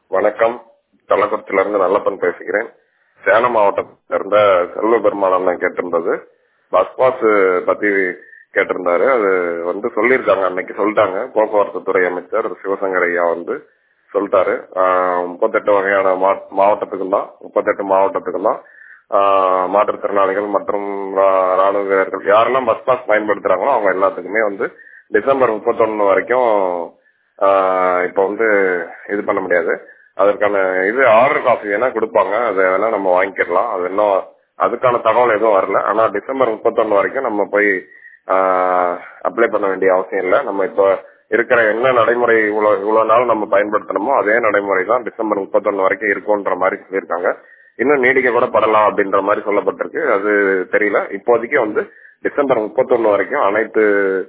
வணக்கம் கள்ளக்குறிச்சியில இருந்து நல்லப்பன் பேசுகிறேன் சேலம் மாவட்டத்தில இருந்த செல்வ பெருமாள் தான் கேட்டிருந்தது பஸ் பாஸ் பத்தி கேட்டிருந்தாரு அது வந்து சொல்லியிருக்காங்க அன்னைக்கு சொல்லிட்டாங்க போக்குவரத்து துறை அமைச்சர் சிவசங்கர் ஐயா வந்து சொல்லிட்டாரு ஆஹ் முப்பத்தெட்டு வகையான மா- மாவட்டத்துக்கும் தான் முப்பத்தெட்டு மாவட்டத்துக்கும் தான் ஆஹ் மாற்றுத்திறனாளிகள் மற்றும் ரா- ராணுவ வீரர்கள் யாரெல்லாம் பஸ் பாஸ் பயன்படுத்துறாங்களோ அவங்க எல்லாத்துக்குமே வந்து டிசம்பர் முப்பத்தொன்னு வரைக்கும் ஆஹ் இப்ப வந்து இது பண்ண முடியாது அதற்கான இது ஆர்டர் காப்பி வேணா கொடுப்பாங்க அதை வேணா நம்ம வாங்கிக்கலாம் அது இன்னும் அதுக்கான தகவல் எதுவும் வரல ஆனா டிசம்பர் முப்பத்தொன்னு வரைக்கும் நம்ம போய் அப்ளை பண்ண வேண்டிய அவசியம் இல்லை நம்ம இப்போ இருக்கிற என்ன நடைமுறை இவ்வளவு இவ்வளவு நாள் நம்ம பயன்படுத்தணுமோ அதே நடைமுறை தான் டிசம்பர் முப்பத்தொன்னு வரைக்கும் இருக்கும்ன்ற மாதிரி சொல்லியிருக்காங்க இன்னும் நீடிக்க கூட படலாம் அப்படின்ற மாதிரி சொல்லப்பட்டிருக்கு அது தெரியல இப்போதைக்கு வந்து டிசம்பர் முப்பத்தொன்னு வரைக்கும் அனைத்து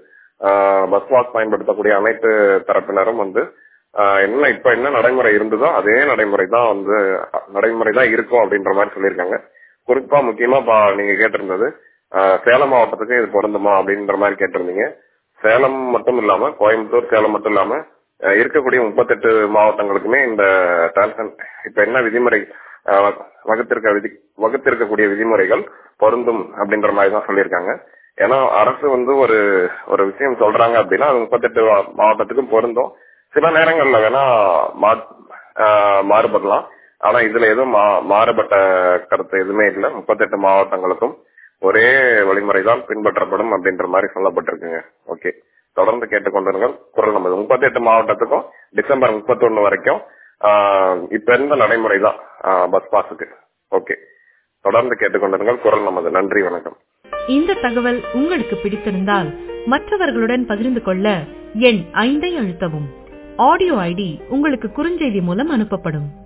பஸ் பாஸ் பயன்படுத்தக்கூடிய அனைத்து தரப்பினரும் வந்து ஆஹ் என்ன இப்ப என்ன நடைமுறை இருந்ததோ அதே நடைமுறை தான் வந்து அஹ், நடைமுறை தான் இருக்கும் அப்படின்ற மாதிரி சொல்லியிருக்காங்க குறிப்பா முக்கியமா பா- நீங்க கேட்டிருந்தது ஆஹ், சேலம் மாவட்டத்துக்கு இது பொருந்துமா அப்படின்ற மாதிரி கேட்டிருந்தீங்க சேலம் மட்டும் இல்லாம கோயம்புத்தூர் சேலம் மட்டும் இல்லாம அஹ், இருக்கக்கூடிய முப்பத்தெட்டு மாவட்டங்களுக்குமே இந்த டிரான்சன் இப்ப என்ன விதிமுறை ஆஹ், வகுத்திருக்க விதி வகுத்திருக்கக்கூடிய விதிமுறைகள் பொருந்தும் அப்படின்ற மாதிரி தான் சொல்லியிருக்காங்க ஏன்னா அரசு வந்து ஒரு ஒரு விஷயம் சொல்றாங்க அப்படின்னா அது முப்பத்தெட்டு மா- மாவட்டத்துக்கும் பொருந்தும் சில நேரங்கள்ல வேணா மா- ஆஹ், மாறுபடலாம் ஆனா இதுல எதுவும் மா- மாறுபட்ட கருத்து எதுவுமே இல்லை முப்பத்தெட்டு மாவட்டங்களுக்கும் ஒரே வழிமுறை தான் பின்பற்றப்படும் அப்படின்ற மாதிரி சொல்லப்பட்டிருக்குங்க ஓகே தொடர்ந்து கேட்டுக்கொண்டிருங்கள் குரல் நமது முப்பத்தெட்டு மாவட்டத்துக்கும் டிசம்பர் முப்பத்தொன்னு வரைக்கும் ஆஹ், இப்ப இருந்த நடைமுறை தான் பஸ் பாஸுக்கு ஓகே தொடர்ந்து கேட்டுக்கொண்டிருங்கள் குரல் நமது நன்றி வணக்கம் இந்த தகவல் உங்களுக்கு பிடித்திருந்தால் மற்றவர்களுடன் பகிர்ந்து கொள்ள எண் ஐந்தை அழுத்தவும் ஆடியோ ஐடி உங்களுக்கு குறுஞ்செய்தி மூலம் அனுப்பப்படும்